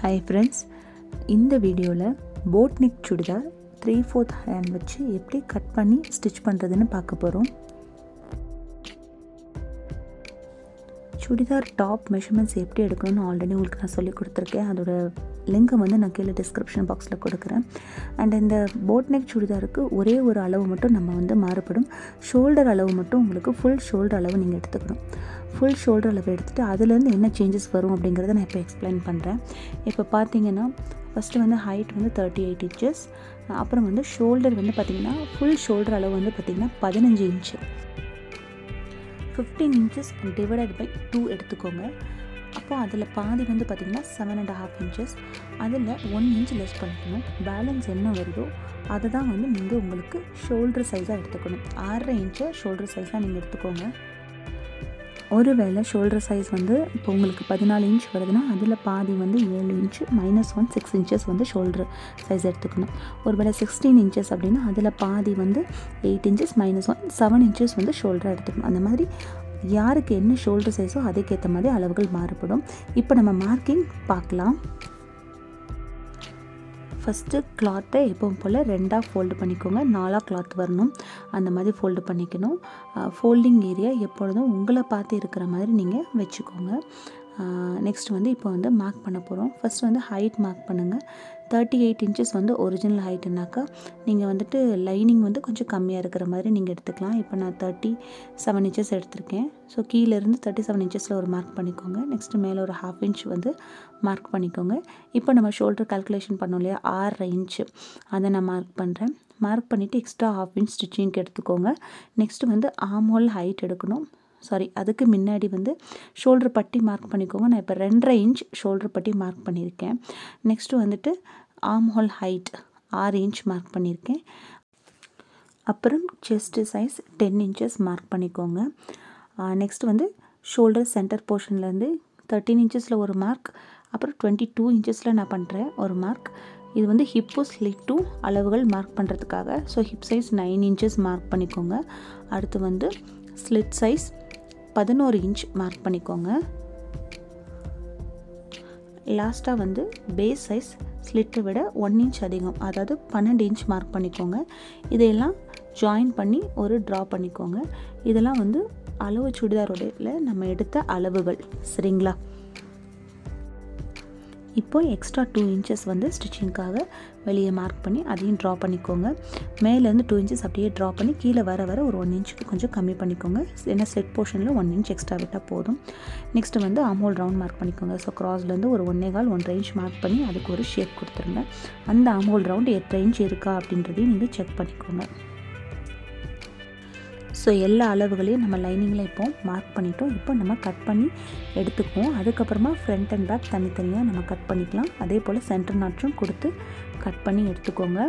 hi friends இந்த வீடியோவில் boat neck churidar three fourth hand வச்சு எப்படி கட் பண்ணி ஸ்டிச் பண்ணுறதுன்னு பார்க்க போகிறோம் சுடிதார் டாப் மெஷர்மெண்ட்ஸ் எப்படி எடுக்கணும்னு ஆல்ரெடி உங்களுக்கு நான் சொல்லி கொடுத்துருக்கேன் அதோட லிங்க்கை வந்து நான் கீழே டிஸ்கிரிப்ஷன் பாக்ஸில் கொடுக்குறேன் அண்ட் இந்த போட் நெக் சுடிதாருக்கு ஒரே ஒரு அளவு மட்டும் நம்ம வந்து மாறுபடும் ஷோல்டர் அளவு மட்டும் உங்களுக்கு ஃபுல் ஷோல்டர் அளவு நீங்கள் எடுத்துக்கணும் ஃபுல் ஷோல்டர் அளவு எடுத்துகிட்டு அதுலேருந்து என்ன சேஞ்சஸ் வரும் அப்படிங்கிறத நான் இப்போ எக்ஸ்பிளைன் பண்ணுறேன் இப்போ பார்த்தீங்கன்னா ஃபஸ்ட்டு வந்து ஹைட் வந்து தேர்ட்டி எயிட் இன்ச்சஸ் அப்புறம் வந்து ஷோல்டர் வந்து பார்த்திங்கன்னா ஃபுல் ஷோல்டர் அளவு வந்து பார்த்திங்கன்னா பதினஞ்சு inch fifteen inches divided by two எடுத்துக்கோங்க அப்போ அதில் பாதி வந்து பார்த்திங்கன்னா செவன் அண்ட் ஹாஃப் இன்ச்சஸ் அதில் ஒன் இன்ச் லெஸ் பண்ணிக்கணும் பேலன்ஸ் என்ன வருதோ அதை தான் வந்து நீங்கள் உங்களுக்கு ஷோல்டர் சைஸாக எடுத்துக்கணும் ஆறரை இன்ச்சை ஷோல்டர் சைஸாக நீங்கள் எடுத்துக்கோங்க ஒருவேளை ஷோல்டர் சைஸ் வந்து இப்போ உங்களுக்கு பதினாலு இன்ச் வருதுன்னா அதில் பாதி வந்து ஏழு inch minus one six inches வந்து ஷோல்டர் சைஸ் எடுத்துக்கணும் ஒருவேளை சிக்ஸ்டீன் இன்ச்சஸ் அப்படின்னா அதில் பாதி வந்து eight inches minus one seven inches வந்து ஷோல்டர் எடுத்துக்கணும் அந்த மாதிரி யாருக்கு என்ன ஷோல்டர் சைஸோ அதுக்கேற்ற மாதிரி அளவுகள் மாறுபடும் இப்போ நம்ம மார்க்கிங் பார்க்கலாம் ஃபஸ்ட்டு கிளாத்தை எப்பவும் போல் ரெண்டாக ஃபோல்டு பண்ணிக்கோங்க நாலாக கிளாத் வரணும் அந்த மாதிரி ஃபோல்டு பண்ணிக்கணும் ஃபோல்டிங் ஏரியா எப்பொழுதும் உங்களை பார்த்து இருக்கிற மாதிரி நீங்கள் வச்சுக்கோங்க நெக்ஸ்ட் வந்து இப்போ வந்து மார்க் பண்ண போகிறோம் ஃபஸ்ட் வந்து ஹைட் மார்க் பண்ணுங்கள் தேர்ட்டி எயிட் இன்ச்சஸ் வந்து ஒரிஜினல் ஹைட்டுனாக்கா நீங்கள் வந்துட்டு லைனிங் வந்து கொஞ்சம் கம்மியாக இருக்கிற மாதிரி நீங்கள் எடுத்துக்கலாம் இப்போ நான் தேர்ட்டி செவன் இன்ச்சஸ் எடுத்திருக்கேன் ஸோ கீழேருந்து தேர்ட்டி செவன் இன்ச்சஸில் ஒரு மார்க் பண்ணிக்கோங்க நெக்ஸ்ட்டு மேலே ஒரு ஹாஃப் இன்ச் வந்து மார்க் பண்ணிக்கோங்க இப்போ நம்ம ஷோல்டர் கால்குலேஷன் பண்ணோம் இல்லையா ஆறரை இன்ச்சு அதை நான் மார்க் பண்ணுறேன் மார்க் பண்ணிவிட்டு எக்ஸ்ட்ரா ஹாஃப் இன்ச் ஸ்டிச்சிங்க்கு எடுத்துக்கோங்க நெக்ஸ்ட்டு வந்து ஆமோல் ஹைட் எடுக்கணும் சாரி அதுக்கு முன்னாடி வந்து ஷோல்டர் பட்டி மார்க் பண்ணிக்கோங்க நான் இப்போ ரெண்டரை இன்ச் ஷோல்டர் பட்டி மார்க் பண்ணியிருக்கேன் நெக்ஸ்ட்டு வந்துட்டு ஆம் ஹோல் ஹைட் ஆறு இன்ச் மார்க் பண்ணியிருக்கேன் அப்புறம் chest size ten inches mark பண்ணிக்கோங்க நெக்ஸ்ட் வந்து ஷோல்டர் சென்டர் போர்ஷன்லேருந்து தேர்ட்டீன் இன்ச்சஸில் ஒரு மார்க் அப்புறம் டுவெண்ட்டி டூ இன்ச்சஸில் நான் பண்ணுறேன் ஒரு மார்க் இது வந்து ஹிப்பு ஸ்லிட் டூ அளவுகள் மார்க் பண்ணுறதுக்காக so hip size nine inches mark பண்ணிக்கோங்க அடுத்து வந்து ஸ்லிட் சைஸ் பதினோரு இன்ச் மார்க் பண்ணிக்கோங்க லாஸ்ட்டாக வந்து பேஸ் சைஸ் ஸ்லிட்டை விட ஒன் இன்ச் அதிகம் அதாவது பன்னெண்டு இன்ச் மார்க் பண்ணிக்கோங்க இதையெல்லாம் ஜாயின் பண்ணி ஒரு ட்ரா பண்ணிக்கோங்க இதெல்லாம் வந்து அளவு சுடிதாரோடையில் நம்ம எடுத்த அளவுகள் சரிங்களா இப்போ எக்ஸ்ட்ரா டூ இன்ச்சஸ் வந்து ஸ்டிச்சிங்க்காக வெளியே மார்க் பண்ணி அதையும் ட்ரா பண்ணிக்கோங்க மேலேருந்து டூ இன்ச்சஸ் அப்படியே ட்ரா பண்ணி கீழே வர வர ஒரு ஒன் இன்ச்சுக்கு கொஞ்சம் கம்மி பண்ணிக்கோங்க ஏன்னா செட் போர்ஷனில் ஒன் இன்ச் எக்ஸ்ட்ரா விட்டால் போதும் நெக்ஸ்ட்டு வந்து அமோல் ரவுண்ட் மார்க் பண்ணிக்கோங்க ஸோ க்ராஸ்லேருந்து ஒரு ஒன்றே கால் ஒன்றரை இன்ச் மார்க் பண்ணி அதுக்கு ஒரு ஷேப் கொடுத்துருங்க அந்த அமோல் ரவுண்ட் எட்டரை இன்ச் இருக்கா அப்படின்றதையும் நீங்கள் செக் பண்ணிக்கோங்க ஸோ எல்லா அளவுகளையும் நம்ம லைனிங்கில் இப்போ மார்க் பண்ணிட்டோம் இப்போ நம்ம கட் பண்ணி எடுத்துக்குவோம் அதுக்கப்புறமா ஃப்ரண்ட் அண்ட் பேக் தனித்தனியாக நம்ம கட் பண்ணிக்கலாம் அதே போல் சென்டர் நாற்றும் கொடுத்து கட் பண்ணி எடுத்துக்கோங்க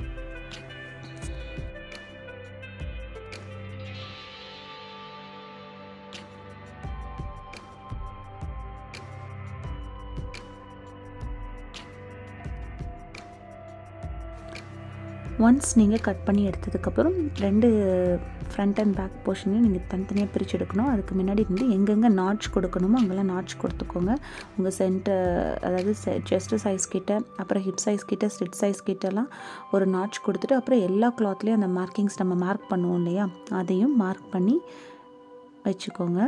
ஒன்ஸ் நீங்கள் கட் பண்ணி எடுத்ததுக்கப்புறம் ரெண்டு ஃப்ரண்ட் அண்ட் பேக் போர்ஷனையும் நீங்கள் தனித்தனியாக பிரித்து எடுக்கணும் அதுக்கு முன்னாடி வந்து எங்கெங்கே நாட்ச் கொடுக்கணுமோ அங்கெல்லாம் நாட்ச் கொடுத்துக்கோங்க உங்கள் சென்டர் அதாவது செஸ்ட் சைஸ் கிட்ட அப்புறம் ஹிப் சைஸ் கிட்ட ஸ்லிட் சைஸ் கிட்டலாம் ஒரு நாட்ச் கொடுத்துட்டு அப்புறம் எல்லா கிளாத்லேயும் அந்த மார்க்கிங்ஸ் நம்ம மார்க் பண்ணுவோம் இல்லையா அதையும் மார்க் பண்ணி வச்சுக்கோங்க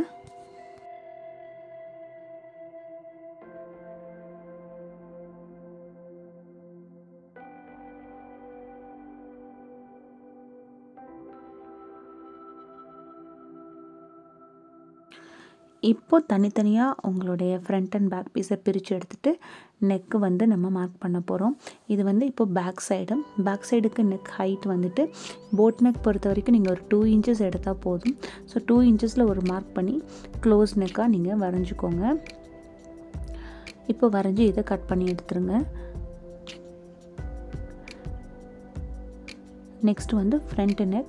இப்போ தனித்தனியாக உங்களுடைய ஃப்ரண்ட் அண்ட் பேக் பீஸை பிரித்து எடுத்துகிட்டு நெக்கு வந்து நம்ம மார்க் பண்ண போகிறோம் இது வந்து இப்போ பேக் சைடு பேக் சைடுக்கு நெக் ஹைட் வந்துட்டு போட் நெக் பொறுத்த வரைக்கும் நீங்கள் ஒரு டூ இன்ச்சஸ் எடுத்தால் போதும் ஸோ டூ இன்ச்சஸில் ஒரு மார்க் பண்ணி க்ளோஸ் நெக்காக நீங்கள் வரைஞ்சிக்கோங்க இப்போ வரைஞ்சி இதை கட் பண்ணி எடுத்துருங்க நெக்ஸ்ட் வந்து ஃப்ரண்ட் நெக்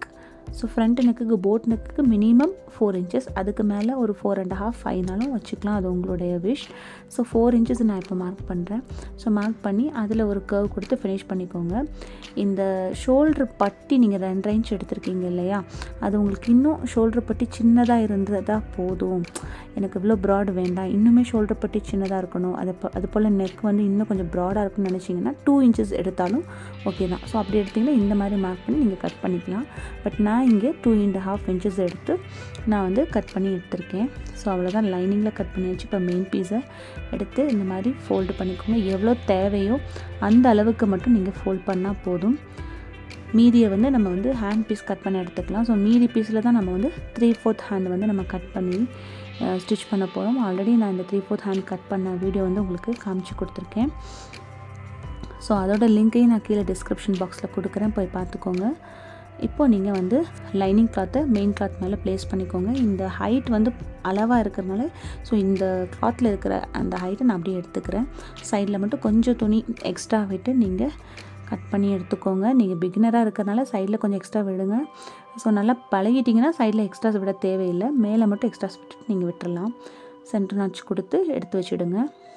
ஸோ ஃப்ரண்ட் நெக்குக்கு போட் நெக்குக்கு மினிமம் ஃபோர் இன்ச்சஸ் அதுக்கு மேலே ஒரு ஃபோர் அண்ட் ஹாஃப் ஃபைவ்னாலும் வச்சுக்கலாம் அது உங்களுடைய விஷ் ஸோ ஃபோர் இன்ச்சஸ் நான் இப்போ மார்க் பண்ணுறேன் ஸோ மார்க் பண்ணி அதில் ஒரு கர்வ் கொடுத்து ஃபினிஷ் பண்ணிக்கோங்க இந்த ஷோல்ட்ரு பட்டி நீங்கள் ரெண்டரை இன்ச் எடுத்திருக்கீங்க இல்லையா அது உங்களுக்கு இன்னும் ஷோல்ட்ரு பட்டி சின்னதாக இருந்ததா போதும் எனக்கு இவ்வளோ ப்ராட் வேண்டாம் இன்னுமே ஷோல்டர் பட்டி சின்னதாக இருக்கணும் அது போ அது போல் நெக் வந்து இன்னும் கொஞ்சம் ப்ராடாக இருக்குன்னு நினச்சிங்கன்னா டூ இன்ச்சஸ் எடுத்தாலும் ஓகே தான் ஸோ அப்படி எடுத்திங்கன்னா இந்த மாதிரி மார்க் பண்ணி நீங்கள் கட் பண்ணிக்கலாம் பட் நான் இங்கே டூ அண்ட் ஹாஃப் இன்ச்சஸ் எடுத்து நான் வந்து கட் பண்ணி எடுத்திருக்கேன் ஸோ அவ்வளோதான் லைனிங்கில் கட் பண்ணி வச்சு இப்போ மெயின் பீஸை எடுத்து இந்த மாதிரி ஃபோல்டு பண்ணிக்கோங்க எவ்வளோ தேவையோ அந்த அளவுக்கு மட்டும் நீங்கள் ஃபோல்ட் பண்ணால் போதும் மீதியை வந்து நம்ம வந்து ஹேண்ட் பீஸ் கட் பண்ணி எடுத்துக்கலாம் ஸோ மீதி பீஸில் தான் நம்ம வந்து த்ரீ ஃபோர்த் ஹேண்ட் வந்து நம்ம கட் பண்ணி ஸ்டிச் பண்ண போகிறோம் ஆல்ரெடி நான் இந்த த்ரீ ஃபோர்த் ஹேண்ட் கட் பண்ண வீடியோ வந்து உங்களுக்கு காமிச்சு கொடுத்துருக்கேன் ஸோ அதோட லிங்க்கையும் நான் கீழே டிஸ்கிரிப்ஷன் பாக்ஸில் கொடுக்குறேன் போய் பார்த்துக்கோங்க இப்போது நீங்கள் வந்து லைனிங் கிளாத்தை மெயின் கிளாத் மேலே ப்ளேஸ் பண்ணிக்கோங்க இந்த ஹைட் வந்து அளவாக இருக்கிறதுனால ஸோ இந்த கிளாத்தில் இருக்கிற அந்த ஹைட்டை நான் அப்படியே எடுத்துக்கிறேன் சைடில் மட்டும் கொஞ்சம் துணி எக்ஸ்ட்ரா விட்டு நீங்கள் கட் பண்ணி எடுத்துக்கோங்க நீங்கள் பிகினராக இருக்கிறனால சைடில் கொஞ்சம் எக்ஸ்ட்ரா விடுங்க ஸோ நல்லா பழகிட்டிங்கன்னா சைடில் எக்ஸ்ட்ராஸ் விட தேவையில்லை மேலே மட்டும் எக்ஸ்ட்ராஸ் விட்டுட்டு நீங்கள் விட்டுறலாம் சென்டர் நாச்சு கொடுத்து எடுத்து வச்சுடுங்க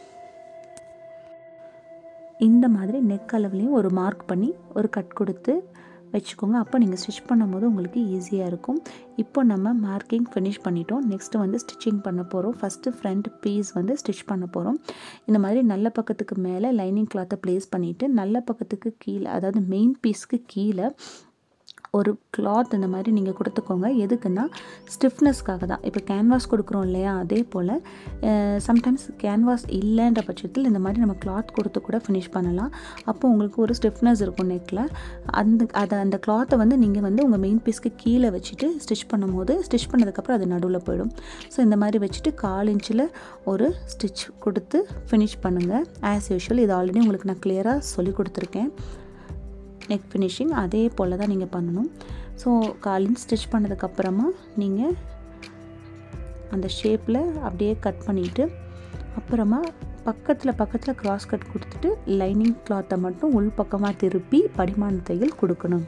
இந்த மாதிரி நெக் அளவுலேயும் ஒரு மார்க் பண்ணி ஒரு கட் கொடுத்து வச்சுக்கோங்க அப்போ நீங்கள் ஸ்டிச் பண்ணும்போது உங்களுக்கு ஈஸியாக இருக்கும் இப்போ நம்ம மார்க்கிங் ஃபினிஷ் பண்ணிட்டோம் நெக்ஸ்ட்டு வந்து ஸ்டிச்சிங் பண்ண போகிறோம் ஃபஸ்ட்டு ஃப்ரண்ட் பீஸ் வந்து ஸ்டிச் பண்ண போகிறோம் இந்த மாதிரி நல்ல பக்கத்துக்கு மேலே லைனிங் கிளாத்தை ப்ளேஸ் பண்ணிவிட்டு நல்ல பக்கத்துக்கு கீழே அதாவது மெயின் பீஸ்க்கு கீழே ஒரு கிளாத் இந்த மாதிரி நீங்கள் கொடுத்துக்கோங்க எதுக்குன்னா ஸ்டிஃப்னஸ்க்காக தான் இப்போ கேன்வாஸ் கொடுக்குறோம் இல்லையா அதே போல் சம்டைம்ஸ் கேன்வாஸ் இல்லைன்ற பட்சத்தில் இந்த மாதிரி நம்ம கிளாத் கொடுத்து கூட ஃபினிஷ் பண்ணலாம் அப்போ உங்களுக்கு ஒரு ஸ்டிஃப்னஸ் இருக்கும் நெக்கில் அந்த அதை அந்த கிளாத்தை வந்து நீங்கள் வந்து உங்கள் மெயின் பீஸ்க்கு கீழே வச்சுட்டு ஸ்டிச் பண்ணும்போது ஸ்டிச் பண்ணதுக்கப்புறம் அது நடுவில் போயிடும் ஸோ இந்த மாதிரி வச்சுட்டு கால் இன்ச்சில் ஒரு ஸ்டிச் கொடுத்து ஃபினிஷ் பண்ணுங்கள் ஆஸ் யூஷுவல் இது ஆல்ரெடி உங்களுக்கு நான் கிளியராக சொல்லி கொடுத்துருக்கேன் நெக் ஃபினிஷிங் அதே போல் தான் நீங்கள் பண்ணணும் ஸோ காலின் ஸ்டிச் பண்ணதுக்கப்புறமா நீங்கள் அந்த ஷேப்பில் அப்படியே கட் பண்ணிவிட்டு அப்புறமா பக்கத்தில் பக்கத்தில் கிராஸ் கட் கொடுத்துட்டு லைனிங் கிளாத்தை மட்டும் உள் பக்கமாக திருப்பி படிமான தையல் கொடுக்கணும்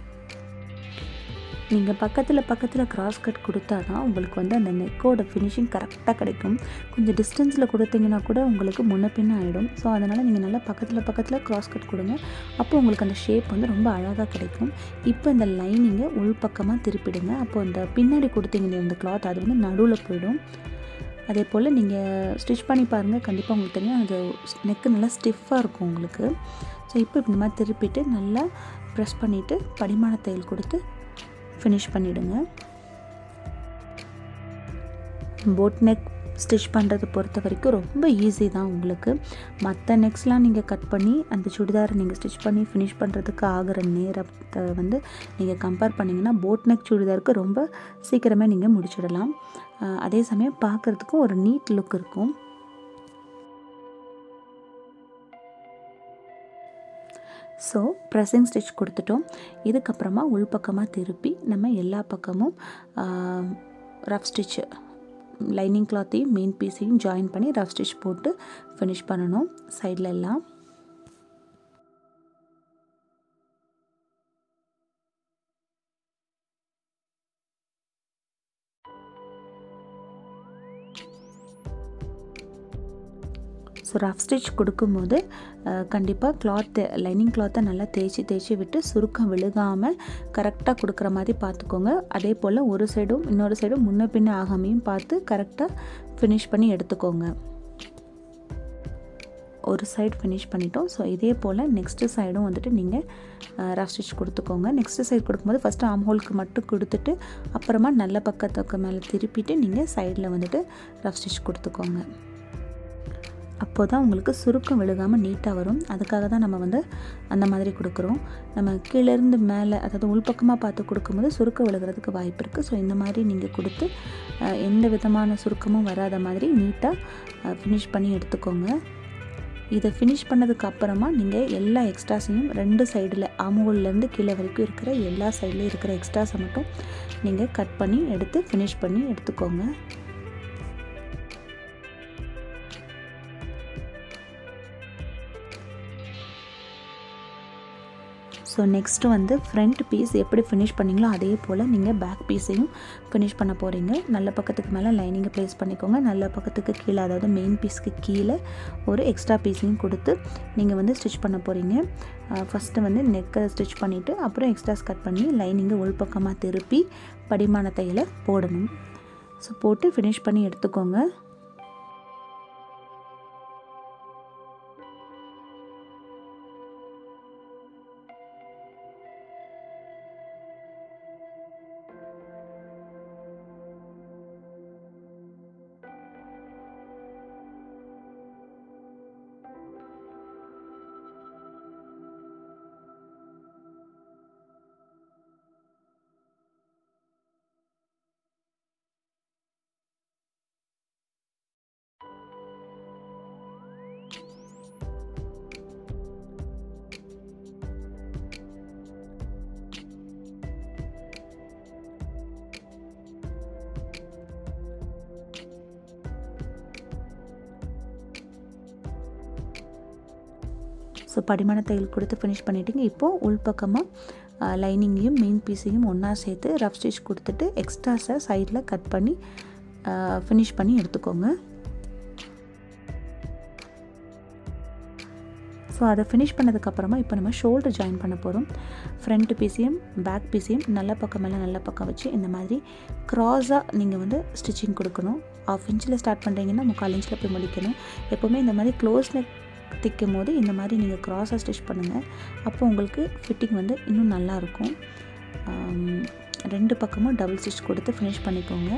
நீங்கள் பக்கத்தில் பக்கத்தில் கிராஸ் கட் கொடுத்தா தான் உங்களுக்கு வந்து அந்த நெக்கோட ஃபினிஷிங் கரெக்டாக கிடைக்கும் கொஞ்சம் டிஸ்டன்ஸில் கொடுத்தீங்கன்னா கூட உங்களுக்கு முன்ன பின்ன ஆகிடும் ஸோ அதனால் நீங்கள் நல்லா பக்கத்தில் பக்கத்தில் கிராஸ் கட் கொடுங்க அப்போ உங்களுக்கு அந்த ஷேப் வந்து ரொம்ப அழகாக கிடைக்கும் இப்போ இந்த லைனிங்கை உள்பக்கமாக திருப்பிடுங்க அப்போ இந்த பின்னாடி கொடுத்தீங்க இந்த கிளாத் அது வந்து நடுவில் போயிடும் அதே போல் நீங்கள் ஸ்டிச் பண்ணி பாருங்கள் கண்டிப்பாக உங்களுக்கு தெரியும் அது நெக்கு நல்லா ஸ்டிஃபாக இருக்கும் உங்களுக்கு ஸோ இப்போ இந்த மாதிரி திருப்பிட்டு நல்லா ப்ரெஸ் பண்ணிவிட்டு படிமான தையல் கொடுத்து ஃபினிஷ் பண்ணிவிடுங்க போட் நெக் ஸ்டிச் பண்ணுறது பொறுத்த வரைக்கும் ரொம்ப ஈஸி தான் உங்களுக்கு மற்ற நெக்ஸ்லாம் நீங்கள் கட் பண்ணி அந்த சுடிதாரை நீங்கள் ஸ்டிச் பண்ணி ஃபினிஷ் பண்ணுறதுக்கு ஆகிற நேரத்தை வந்து நீங்கள் கம்பேர் பண்ணிங்கன்னா போட் நெக் சுடிதாருக்கு ரொம்ப சீக்கிரமே நீங்கள் முடிச்சிடலாம் அதே சமயம் பார்க்குறதுக்கும் ஒரு நீட் லுக் இருக்கும் ஸோ ப்ரெஸ்ஸிங் ஸ்டிச் கொடுத்துட்டோம் இதுக்கப்புறமா உள்பக்கமாக திருப்பி நம்ம எல்லா பக்கமும் ரஃப் ஸ்டிச்சு லைனிங் கிளாத்தையும் மெயின் பீஸையும் ஜாயின் பண்ணி ரஃப் ஸ்டிச் போட்டு ஃபினிஷ் பண்ணணும் சைடில் எல்லாம் ஸோ ரஃப் ஸ்டிச் கொடுக்கும்போது கண்டிப்பாக கிளாத்து லைனிங் கிளாத்தை நல்லா தேய்ச்சி தேய்ச்சி விட்டு சுருக்கம் விழுகாமல் கரெக்டாக கொடுக்குற மாதிரி பார்த்துக்கோங்க அதே போல் ஒரு சைடும் இன்னொரு சைடும் முன்ன பின்ன ஆகாமையும் பார்த்து கரெக்டாக ஃபினிஷ் பண்ணி எடுத்துக்கோங்க ஒரு சைடு ஃபினிஷ் பண்ணிட்டோம் ஸோ இதே போல் நெக்ஸ்ட்டு சைடும் வந்துட்டு நீங்கள் ரஃப் ஸ்டிச் கொடுத்துக்கோங்க நெக்ஸ்ட்டு சைடு கொடுக்கும்போது ஃபஸ்ட்டு ஆம் ஹோலுக்கு மட்டும் கொடுத்துட்டு அப்புறமா நல்ல பக்கத்துக்கு மேலே திருப்பிட்டு நீங்கள் சைடில் வந்துட்டு ரஃப் ஸ்டிச் கொடுத்துக்கோங்க அப்போ தான் உங்களுக்கு சுருக்கம் விழுகாமல் நீட்டாக வரும் அதுக்காக தான் நம்ம வந்து அந்த மாதிரி கொடுக்குறோம் நம்ம கீழேருந்து மேலே அதாவது உள்பக்கமாக பார்த்து கொடுக்கும்போது சுருக்கம் விழுகிறதுக்கு வாய்ப்பு இருக்குது ஸோ இந்த மாதிரி நீங்கள் கொடுத்து எந்த விதமான சுருக்கமும் வராத மாதிரி நீட்டாக ஃபினிஷ் பண்ணி எடுத்துக்கோங்க இதை ஃபினிஷ் பண்ணதுக்கு அப்புறமா நீங்கள் எல்லா எக்ஸ்ட்ராஸையும் ரெண்டு சைடில் ஆமுகோல்லேருந்து கீழே வரைக்கும் இருக்கிற எல்லா சைட்லேயும் இருக்கிற எக்ஸ்ட்ராஸை மட்டும் நீங்கள் கட் பண்ணி எடுத்து ஃபினிஷ் பண்ணி எடுத்துக்கோங்க ஸோ ஸோ நெக்ஸ்ட்டு வந்து ஃப்ரண்ட் பீஸ் எப்படி ஃபினிஷ் பண்ணிங்களோ அதே போல் நீங்கள் பேக் பீஸையும் ஃபினிஷ் பண்ண போகிறீங்க நல்ல பக்கத்துக்கு மேலே லைனிங்கை ப்ளேஸ் பண்ணிக்கோங்க நல்ல பக்கத்துக்கு கீழே அதாவது மெயின் பீஸ்க்கு கீழே ஒரு எக்ஸ்ட்ரா பீஸையும் கொடுத்து நீங்கள் வந்து ஸ்டிச் பண்ண போகிறீங்க ஃபஸ்ட்டு வந்து நெக்கை ஸ்டிச் பண்ணிவிட்டு அப்புறம் எக்ஸ்ட்ராஸ் கட் பண்ணி லைனிங்கை உள்பக்கமாக திருப்பி படிமான தையலை போடணும் ஸோ போட்டு ஃபினிஷ் பண்ணி எடுத்துக்கோங்க ஸோ படிமான தையல் கொடுத்து ஃபினிஷ் பண்ணிட்டீங்க இப்போது உள்பக்கமாக லைனிங்கையும் மெயின் பீஸையும் ஒன்றா சேர்த்து ரஃப் ஸ்டிச் கொடுத்துட்டு எக்ஸ்ட்ராஸை சைடில் கட் பண்ணி ஃபினிஷ் பண்ணி எடுத்துக்கோங்க ஸோ அதை ஃபினிஷ் பண்ணதுக்கப்புறமா இப்போ நம்ம ஷோல்டர் ஜாயின் பண்ண போகிறோம் ஃப்ரண்ட் பீஸையும் பேக் பீஸையும் நல்ல பக்கம் மேலே நல்ல பக்கம் வச்சு இந்த மாதிரி க்ராஸாக நீங்கள் வந்து ஸ்டிச்சிங் கொடுக்கணும் ஆஃப் இன்ச்சில் ஸ்டார்ட் பண்ணுறீங்கன்னா முக்கால் இன்ச்சில் போய் முடிக்கணும் எப்போவுமே இந்த மாதிரி க்ளோஸ் நெக் தைக்கும் போது இந்த மாதிரி நீங்கள் க்ராஸாக ஸ்டிச் பண்ணுங்கள் அப்போ உங்களுக்கு ஃபிட்டிங் வந்து இன்னும் நல்லாயிருக்கும் ரெண்டு பக்கமும் டபுள் ஸ்டிச் கொடுத்து ஃபினிஷ் பண்ணிக்கோங்க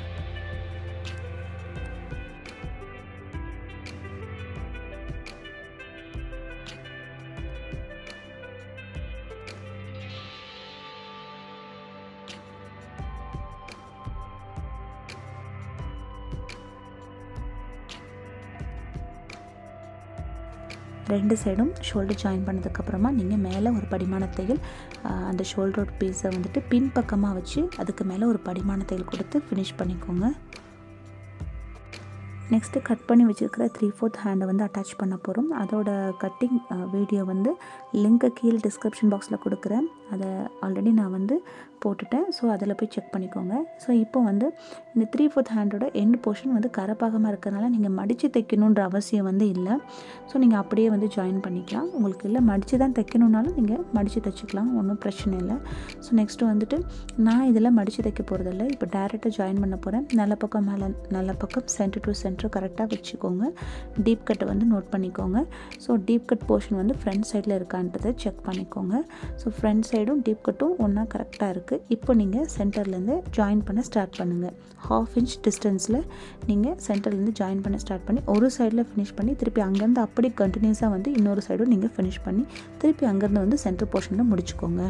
ரெண்டு சைடும் ஷோல்டர் ஜாயின் பண்ணதுக்கப்புறமா நீங்கள் மேலே ஒரு படிமான தையல் அந்த ஷோல்டரோட பீஸை வந்துட்டு பின் பக்கமாக வச்சு அதுக்கு மேலே ஒரு படிமான தையல் கொடுத்து ஃபினிஷ் பண்ணிக்கோங்க நெக்ஸ்ட்டு கட் பண்ணி வச்சுருக்கிற த்ரீ ஃபோர்த் ஹேண்டை வந்து அட்டாச் பண்ண போகிறோம் அதோட கட்டிங் வீடியோ வந்து லிங்க்கை கீழே டிஸ்கிரிப்ஷன் பாக்ஸில் கொடுக்குறேன் அதை ஆல்ரெடி நான் வந்து போட்டுட்டேன் ஸோ அதில் போய் செக் பண்ணிக்கோங்க ஸோ இப்போ வந்து இந்த த்ரீ ஃபோர்த் ஹேண்டோட எண்ட் போர்ஷன் வந்து கரப்பாகமாக இருக்கிறனால நீங்கள் மடித்து தைக்கணுன்ற அவசியம் வந்து இல்லை ஸோ நீங்கள் அப்படியே வந்து ஜாயின் பண்ணிக்கலாம் உங்களுக்கு இல்லை மடித்து தான் தைக்கணுன்னாலும் நீங்கள் மடித்து தைச்சிக்கலாம் ஒன்றும் பிரச்சனை இல்லை ஸோ நெக்ஸ்ட்டு வந்துட்டு நான் இதில் மடித்து தைக்க போகிறதில்ல இப்போ டேரெக்டாக ஜாயின் பண்ண போகிறேன் நல்ல பக்கம் மேலே நல்ல பக்கம் சென்டர் டு சென்டர் கரெக்டாக வச்சுக்கோங்க டீப் கட்டை வந்து நோட் பண்ணிக்கோங்க ஸோ டீப் கட் போர்ஷன் வந்து ஃப்ரண்ட் சைடில் இருக்கான்றதை செக் பண்ணிக்கோங்க ஸோ ஃப்ரண்ட் சைடும் டீப் கட்டும் ஒன்றா கரெக்டாக இருக்குது இப்போ நீங்கள் சென்டர்லேருந்து ஜாயின் பண்ண ஸ்டார்ட் பண்ணுங்கள் ஹாஃப் இன்ச் டிஸ்டன்ஸில் நீங்கள் சென்டர்லேருந்து ஜாயின் பண்ண ஸ்டார்ட் பண்ணி ஒரு சைடில் ஃபினிஷ் பண்ணி திருப்பி அங்கேருந்து அப்படி கண்டினியூஸாக வந்து இன்னொரு சைடும் நீங்கள் ஃபினிஷ் பண்ணி திருப்பி அங்கேருந்து வந்து சென்டர் போர்ஷனில் முடிச்சுக்கோங்க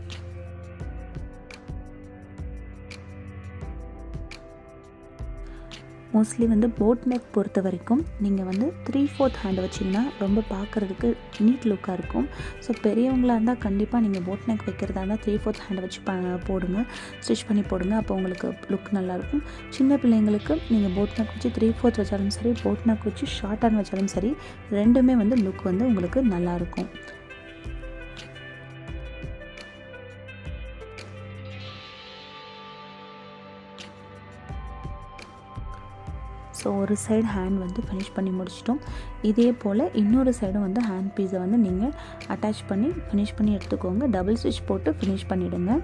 மோஸ்ட்லி வந்து போட் நெக் பொறுத்த வரைக்கும் நீங்கள் வந்து த்ரீ ஃபோர்த் ஹேண்ட் வச்சிங்கன்னா ரொம்ப பார்க்குறதுக்கு நீட் லுக்காக இருக்கும் ஸோ பெரியவங்களாக இருந்தால் கண்டிப்பாக நீங்கள் போட் நெக் வைக்கிறதா இருந்தால் த்ரீ ஃபோர்த் ஹேண்டை வச்சு ப போடுங்க ஸ்டிச் பண்ணி போடுங்க அப்போ உங்களுக்கு லுக் நல்லாயிருக்கும் சின்ன பிள்ளைங்களுக்கு நீங்கள் போட் நெக் வச்சு த்ரீ ஃபோர்த் வச்சாலும் சரி போட் நெக் வச்சு ஷார்ட் ஹேண்ட் வச்சாலும் சரி ரெண்டுமே வந்து லுக் வந்து உங்களுக்கு நல்லாயிருக்கும் ஸோ ஒரு சைடு ஹேண்ட் வந்து ஃபினிஷ் பண்ணி முடிச்சிட்டோம் இதே போல் இன்னொரு சைடும் வந்து ஹேண்ட் பீஸை வந்து நீங்கள் அட்டாச் பண்ணி ஃபினிஷ் பண்ணி எடுத்துக்கோங்க டபுள் ஸ்டிச் போட்டு ஃபினிஷ் பண்ணிவிடுங்க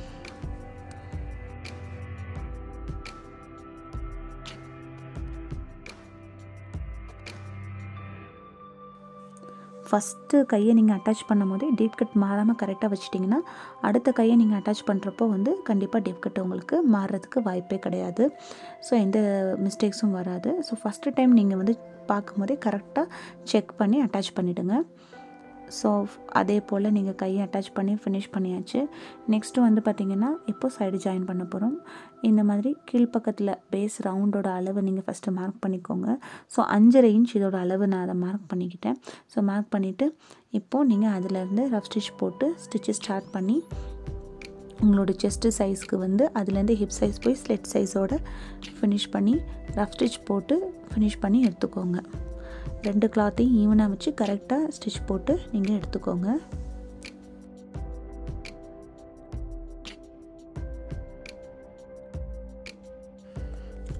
ஃபஸ்ட்டு கையை நீங்கள் அட்டாச் பண்ணும் போதே டீப் கட் மாறாமல் கரெக்டாக வச்சிட்டிங்கன்னா அடுத்த கையை நீங்கள் அட்டாச் பண்ணுறப்போ வந்து கண்டிப்பாக டீப் கட் உங்களுக்கு மாறுறதுக்கு வாய்ப்பே கிடையாது ஸோ எந்த மிஸ்டேக்ஸும் வராது ஸோ ஃபஸ்ட்டு டைம் நீங்கள் வந்து பார்க்கும்போதே கரெக்டாக செக் பண்ணி அட்டாச் பண்ணிவிடுங்க ஸோ அதே போல் நீங்கள் கையை அட்டாச் பண்ணி ஃபினிஷ் பண்ணியாச்சு நெக்ஸ்ட்டு வந்து பார்த்திங்கன்னா இப்போ சைடு ஜாயின் பண்ண போகிறோம் இந்த மாதிரி கீழ்ப்பக்கத்தில் பேஸ் ரவுண்டோட அளவு நீங்கள் ஃபஸ்ட்டு மார்க் பண்ணிக்கோங்க ஸோ அஞ்சரை இன்ச் இதோட அளவு நான் அதை மார்க் பண்ணிக்கிட்டேன் ஸோ மார்க் பண்ணிவிட்டு இப்போது நீங்கள் அதிலேருந்து ரஃப் ஸ்டிச் போட்டு ஸ்டிச்சு ஸ்டார்ட் பண்ணி உங்களோட செஸ்ட்டு சைஸ்க்கு வந்து அதுலேருந்து ஹிப் சைஸ் போய் ஸ்லெட் சைஸோடு ஃபினிஷ் பண்ணி ரஃப் ஸ்டிச் போட்டு ஃபினிஷ் பண்ணி எடுத்துக்கோங்க ரெண்டு கிளாத்தையும் ஈவனாக வச்சு கரெக்டாக ஸ்டிச் போட்டு நீங்கள் எடுத்துக்கோங்க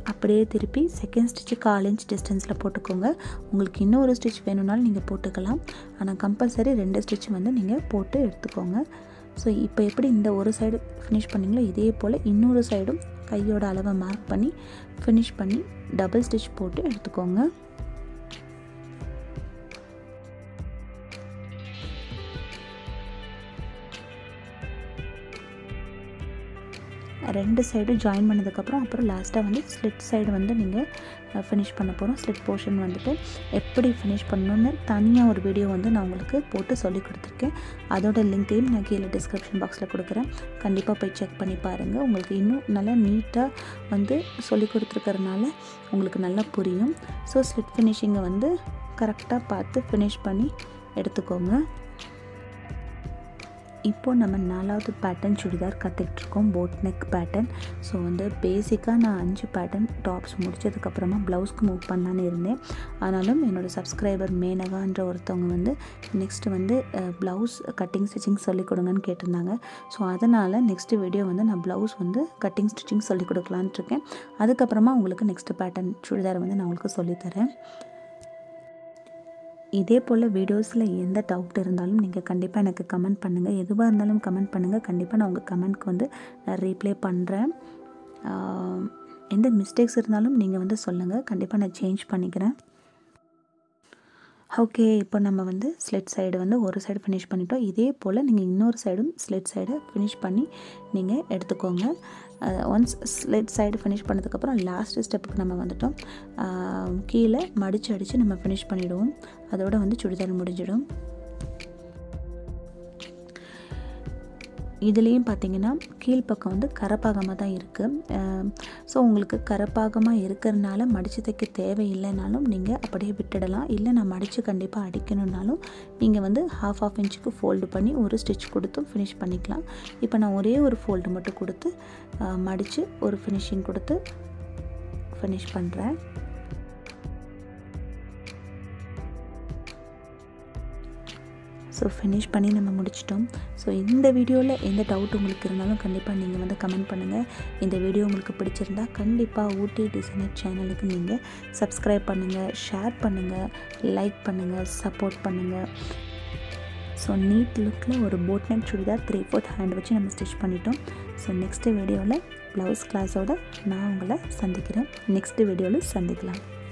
அப்படியே திருப்பி செகண்ட் ஸ்டிச்சு கால் இன்ச் டிஸ்டன்ஸில் போட்டுக்கோங்க உங்களுக்கு இன்னொரு ஸ்டிச் வேணும்னாலும் நீங்கள் போட்டுக்கலாம் ஆனால் கம்பல்சரி ரெண்டு ஸ்டிச் வந்து நீங்கள் போட்டு எடுத்துக்கோங்க ஸோ இப்போ எப்படி இந்த ஒரு சைடு ஃபினிஷ் பண்ணிங்களோ இதே போல் இன்னொரு சைடும் கையோட அளவை மார்க் பண்ணி ஃபினிஷ் பண்ணி டபுள் ஸ்டிச் போட்டு எடுத்துக்கோங்க ரெண்டு சைடும் ஜாயின் பண்ணதுக்கப்புறம் அப்புறம் லாஸ்ட்டாக வந்து ஸ்லிட் சைடு வந்து நீங்கள் ஃபினிஷ் பண்ண போகிறோம் ஸ்லிட் போர்ஷன் வந்துட்டு எப்படி ஃபினிஷ் பண்ணணும்னு தனியாக ஒரு வீடியோ வந்து நான் உங்களுக்கு போட்டு சொல்லி கொடுத்துருக்கேன் அதோட லிங்க்கையும் நான் கீழே டிஸ்கிரிப்ஷன் பாக்ஸில் கொடுக்குறேன் கண்டிப்பாக போய் செக் பண்ணி பாருங்கள் உங்களுக்கு இன்னும் நல்லா நீட்டாக வந்து சொல்லி கொடுத்துருக்கறனால உங்களுக்கு நல்லா புரியும் ஸோ ஸ்லிட் ஃபினிஷிங்கை வந்து கரெக்டாக பார்த்து ஃபினிஷ் பண்ணி எடுத்துக்கோங்க இப்போது நம்ம நாலாவது பேட்டர்ன் சுடிதார் கற்றுக்கிட்ருக்கோம் போட் நெக் பேட்டர்ன் ஸோ வந்து பேசிக்காக நான் அஞ்சு பேட்டர்ன் டாப்ஸ் முடித்ததுக்கப்புறமா ப்ளவுஸ்க்கு மூவ் பண்ணலான்னு இருந்தேன் ஆனாலும் என்னோடய சப்ஸ்கிரைபர் மேனகான்ற ஒருத்தவங்க வந்து நெக்ஸ்ட்டு வந்து ப்ளவுஸ் கட்டிங் ஸ்டிச்சிங் சொல்லிக் கொடுங்கன்னு கேட்டிருந்தாங்க ஸோ அதனால் நெக்ஸ்ட்டு வீடியோ வந்து நான் ப்ளவுஸ் வந்து கட்டிங் ஸ்டிச்சிங் சொல்லிக் கொடுக்கலான்ட்டு இருக்கேன் அதுக்கப்புறமா உங்களுக்கு நெக்ஸ்ட்டு பேட்டர்ன் சுடிதார் வந்து நான் உங்களுக்கு சொல்லித்தரேன் இதே போல் வீடியோஸில் எந்த டவுட் இருந்தாலும் நீங்கள் கண்டிப்பாக எனக்கு கமெண்ட் பண்ணுங்கள் எதுவாக இருந்தாலும் கமெண்ட் பண்ணுங்கள் கண்டிப்பாக நான் உங்கள் கமெண்ட்க்கு வந்து நான் ரீப்ளே பண்ணுறேன் எந்த மிஸ்டேக்ஸ் இருந்தாலும் நீங்கள் வந்து சொல்லுங்கள் கண்டிப்பாக நான் சேஞ்ச் பண்ணிக்கிறேன் ஓகே இப்போ நம்ம வந்து ஸ்லெட் சைடு வந்து ஒரு சைடு ஃபினிஷ் பண்ணிட்டோம் இதே போல் நீங்கள் இன்னொரு சைடும் ஸ்லெட் சைடை ஃபினிஷ் பண்ணி நீங்கள் எடுத்துக்கோங்க ஒன்ஸ் ஸ்லெட் சைடு ஃபினிஷ் பண்ணதுக்கப்புறம் லாஸ்ட் ஸ்டெப்புக்கு நம்ம வந்துட்டோம் கீழே மடித்து அடித்து நம்ம ஃபினிஷ் பண்ணிவிடுவோம் அதோட வந்து சுடிதார் முடிஞ்சிடும் இதுலேயும் பார்த்தீங்கன்னா கீழ்ப்பக்கம் வந்து கரப்பாகமாக தான் இருக்குது ஸோ உங்களுக்கு கரப்பாகமாக இருக்கிறதுனால மடித்து தைக்க தேவையில்லைனாலும் நீங்கள் அப்படியே விட்டுடலாம் இல்லை நான் மடித்து கண்டிப்பாக அடிக்கணுன்னாலும் நீங்கள் வந்து ஹாஃப் ஆஃப் இன்ச்சுக்கு ஃபோல்டு பண்ணி ஒரு ஸ்டிச் கொடுத்தும் ஃபினிஷ் பண்ணிக்கலாம் இப்போ நான் ஒரே ஒரு ஃபோல்டு மட்டும் கொடுத்து மடித்து ஒரு ஃபினிஷிங் கொடுத்து ஃபினிஷ் பண்ணுறேன் ஸோ ஃபினிஷ் பண்ணி நம்ம முடிச்சிட்டோம் ஸோ இந்த வீடியோவில் எந்த டவுட் உங்களுக்கு இருந்தாலும் கண்டிப்பாக நீங்கள் வந்து கமெண்ட் பண்ணுங்கள் இந்த வீடியோ உங்களுக்கு பிடிச்சிருந்தா கண்டிப்பாக ஊட்டி டிசைனர் சேனலுக்கு நீங்கள் சப்ஸ்கிரைப் பண்ணுங்கள் ஷேர் பண்ணுங்கள் லைக் பண்ணுங்கள் சப்போர்ட் பண்ணுங்கள் ஸோ நீட் லுக்கில் ஒரு boat neck churidar three fourth hand வச்சு நம்ம ஸ்டிச் பண்ணிட்டோம் ஸோ நெக்ஸ்ட்டு வீடியோவில் ப்ளவுஸ் கிளாஸோடு நான் உங்களை சந்திக்கிறேன் நெக்ஸ்ட்டு வீடியோவில் சந்திக்கலாம்